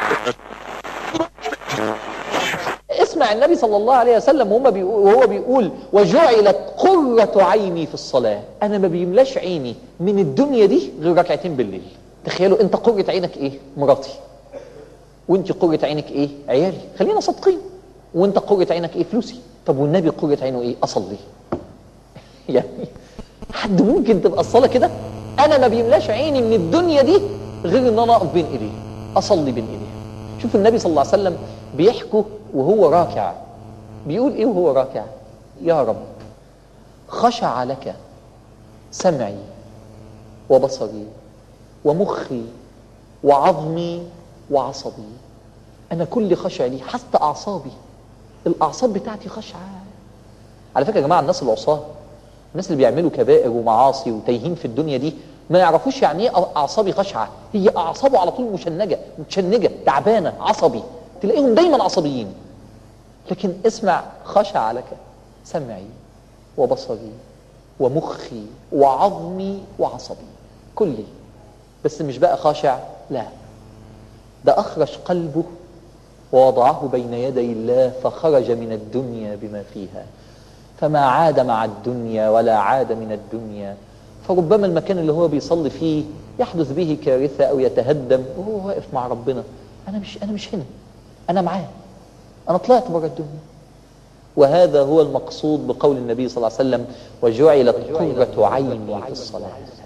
اسمع النبي صلى الله عليه وسلم وهو بيقول, وهو بيقول وجعلت قرة عيني في الصلاة أنا ما بيملاش عيني من الدنيا دي غير ركعتين بالليل تخيلوا أنت قرة عينك إيه مراتي وأنت قرة عينك إيه عيالي خلينا صادقين وأنت قرة عينك إيه فلوسي طب والنبي قرة عينه إيه أصلي يعني حد ممكن تبقى الصلاة كده أنا ما بيملاش عيني من الدنيا دي غير إن أنا أقف بين إيديه أصلي بين إيديه شوف النبي صلى الله عليه وسلم بيحكوا وهو راكع بيقول ايه وهو راكع يا رب خشع لك سمعي وبصري ومخي وعظمي وعصبي انا كل خشع لي حتى اعصابي الاعصاب بتاعتي خشعه على فكره يا جماعه الناس العصاه الناس اللي بيعملوا كبائر ومعاصي وتايهين في الدنيا دي ما يعرفوش يعني ايه اعصابي خشعه هي اعصابه على طول مشنجه متشنجه تعبانه عصبي تلاقيهم دايما عصبيين لكن اسمع خشع لك سمعي وبصري ومخي وعظمي وعصبي كلي بس مش بقى خاشع لا ده أخرج قلبه ووضعه بين يدي الله فخرج من الدنيا بما فيها فما عاد مع الدنيا ولا عاد من الدنيا فربما المكان اللي هو بيصلي فيه يحدث به كارثة أو يتهدم وهو واقف مع ربنا أنا مش أنا مش هنا أنا معاه أنا طلعت بره الدنيا وهذا هو المقصود بقول النبي صلى الله عليه وسلم وجعلت قرة عيني في الصلاة